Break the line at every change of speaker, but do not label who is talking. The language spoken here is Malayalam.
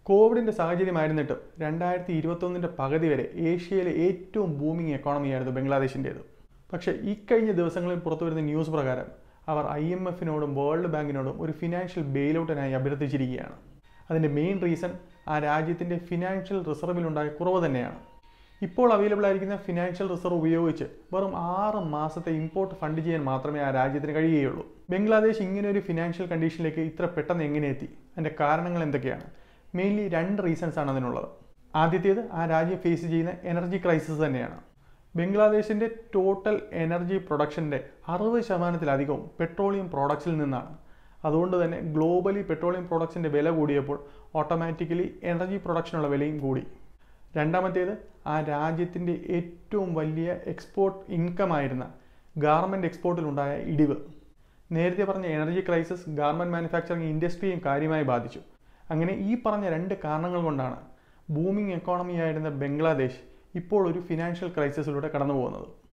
കോവിഡിൻ്റെ സാഹചര്യമായിരുന്നിട്ടും രണ്ടായിരത്തി ഇരുപത്തൊന്നിൻ്റെ പകുതി വരെ ഏഷ്യയിലെ ഏറ്റവും ബൂമിംഗ് എക്കോണമിയായിരുന്നു ബംഗ്ലാദേശിൻ്റേത് പക്ഷേ ഇക്കഴിഞ്ഞ ദിവസങ്ങളിൽ പുറത്തുവരുന്ന ന്യൂസ് പ്രകാരം അവർ ഐ എം എഫിനോടും വേൾഡ് ബാങ്കിനോടും ഒരു ഫിനാൻഷ്യൽ ബെയിലൗട്ടിനായി അഭ്യർത്ഥിച്ചിരിക്കുകയാണ് അതിൻ്റെ മെയിൻ റീസൺ ആ രാജ്യത്തിൻ്റെ ഫിനാൻഷ്യൽ റിസർവിലുണ്ടായ കുറവ് തന്നെയാണ് ഇപ്പോൾ അവൈലബിൾ ആയിരിക്കുന്ന ഫിനാൻഷ്യൽ റിസർവ് ഉപയോഗിച്ച് വെറും ആറ് മാസത്തെ ഇമ്പോർട്ട് ഫണ്ട് ചെയ്യാൻ മാത്രമേ ആ രാജ്യത്തിന് കഴിയുകയുള്ളൂ ബംഗ്ലാദേശ് ഇങ്ങനെ ഒരു ഫിനാൻഷ്യൽ കണ്ടീഷനിലേക്ക് ഇത്ര പെട്ടെന്ന് എങ്ങനെ എത്തി അതിൻ്റെ കാരണങ്ങൾ എന്തൊക്കെയാണ് മെയിൻലി രണ്ട് റീസൺസ് ആണ് അതിനുള്ളത് ആദ്യത്തേത് ആ രാജ്യം ഫേസ് ചെയ്യുന്ന എനർജി ക്രൈസിസ് തന്നെയാണ് ബംഗ്ലാദേശിൻ്റെ ടോട്ടൽ എനർജി പ്രൊഡക്ഷൻ്റെ അറുപത് ശതമാനത്തിലധികവും പെട്രോളിയം പ്രോഡക്ട്സിൽ നിന്നാണ് അതുകൊണ്ട് തന്നെ ഗ്ലോബലി പെട്രോളിയം പ്രോഡക്ട്സിൻ്റെ വില കൂടിയപ്പോൾ ഓട്ടോമാറ്റിക്കലി എനർജി പ്രൊഡക്ഷനുള്ള വിലയും കൂടി രണ്ടാമത്തേത് ആ രാജ്യത്തിൻ്റെ ഏറ്റവും വലിയ എക്സ്പോർട്ട് ഇൻകം ആയിരുന്ന ഗാർമെൻറ്റ് എക്സ്പോർട്ടിലുണ്ടായ ഇടിവ് നേരത്തെ പറഞ്ഞ എനർജി ക്രൈസിസ് ഗാർമെൻറ്റ് മാനുഫാക്ചറിങ് ഇൻഡസ്ട്രിയും കാര്യമായി ബാധിച്ചു അങ്ങനെ ഈ പറഞ്ഞ രണ്ട് കാരണങ്ങൾ കൊണ്ടാണ് ബൂമിംഗ് എക്കോണമി ആയിരുന്ന ബംഗ്ലാദേശ് ഇപ്പോൾ ഒരു ഫിനാൻഷ്യൽ ക്രൈസിസിലൂടെ കടന്നു പോകുന്നത്